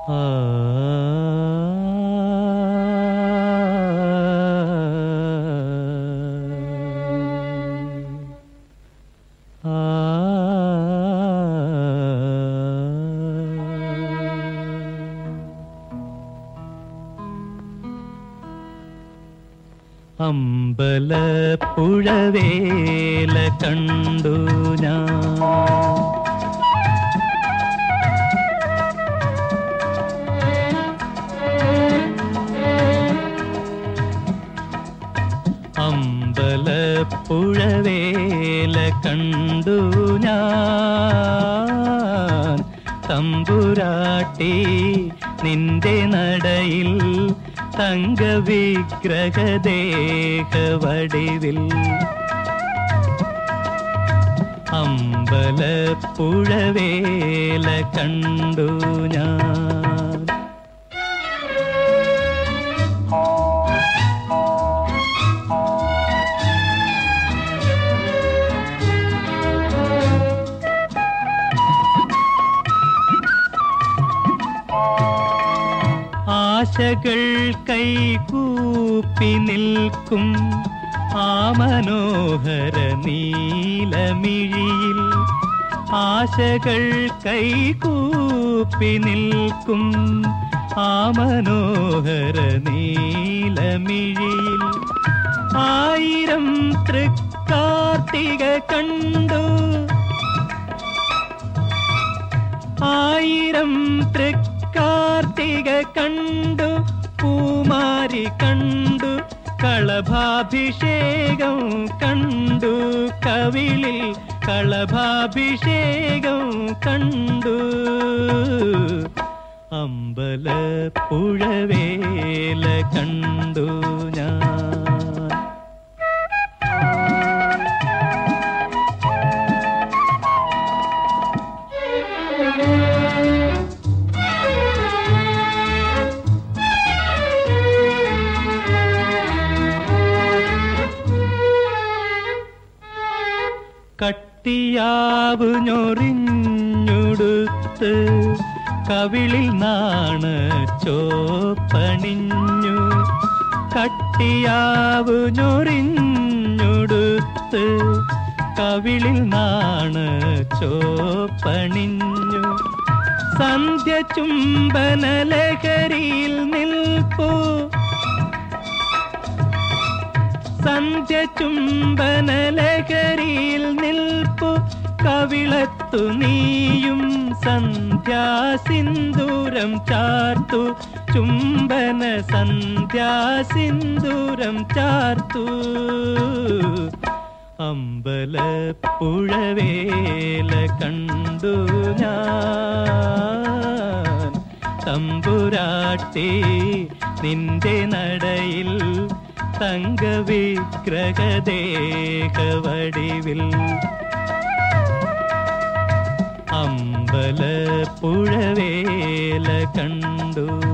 അമ്പലപ്പുഴവേല കണ്ടു ഞാൻ അമ്പലപ്പുഴവേല കണ്ടു ഞാൻ തമ്പുരാട്ടി നിന്റെ നടയിൽ തങ്കവിഗ്രഹദേഹവടിവിൽ അമ്പലപ്പുഴവേല കണ്ടു ഞാൻ ആശകൾ കൈകൂപ്പി നിൽക്കും ആ മനോഹര നീലമിഴിയിൽ ആശകൾ കൈകൂപ്പി നിൽക്കും ആ മനോഹര നീലമിഴിയിൽ ആയിരം തൃക്കാർത്തിക കണ്ടു ആയിരം തൃക്കാർത്തിക കണ്ടു പൂമാരി കണ്ടു കളഭാഭിഷേകം കണ്ടു കവിളിൽ കളഭാഭിഷേകം കണ്ടു അമ്പലപ്പുഴവേല കണ്ടു ഞാൻ കട്ടിയാവ് ഞൊറിഞ്ഞുടുത്ത് കവിളിൽ നാണ് ചോപ്പണിഞ്ഞു കട്ടിയാവ് ഞൊറിഞ്ഞുടുത്ത് കവിളിൽ നാണ് ചോപ്പണിഞ്ഞു സന്ധ്യ ചുംബന ലഹരിയിൽ നിൽപ്പൂ സന്ധ്യ ചുംബന ലഹരിയിൽ നിൽപ്പു കവിളത്തു നീയും സന്ധ്യാസിന്ദൂരം ചാർത്തു ചുംബന സന്ധ്യാസിന്ദൂരം ചാർത്തു അമ്പലപ്പുഴവേല കണ്ടു ഞാൻ തമ്പുരാട്ടി നിന്റെ നടയിൽ തങ്കവിഗ്രഹദേഹവടിവിൽ അമ്പലപ്പുഴവേല കണ്ടു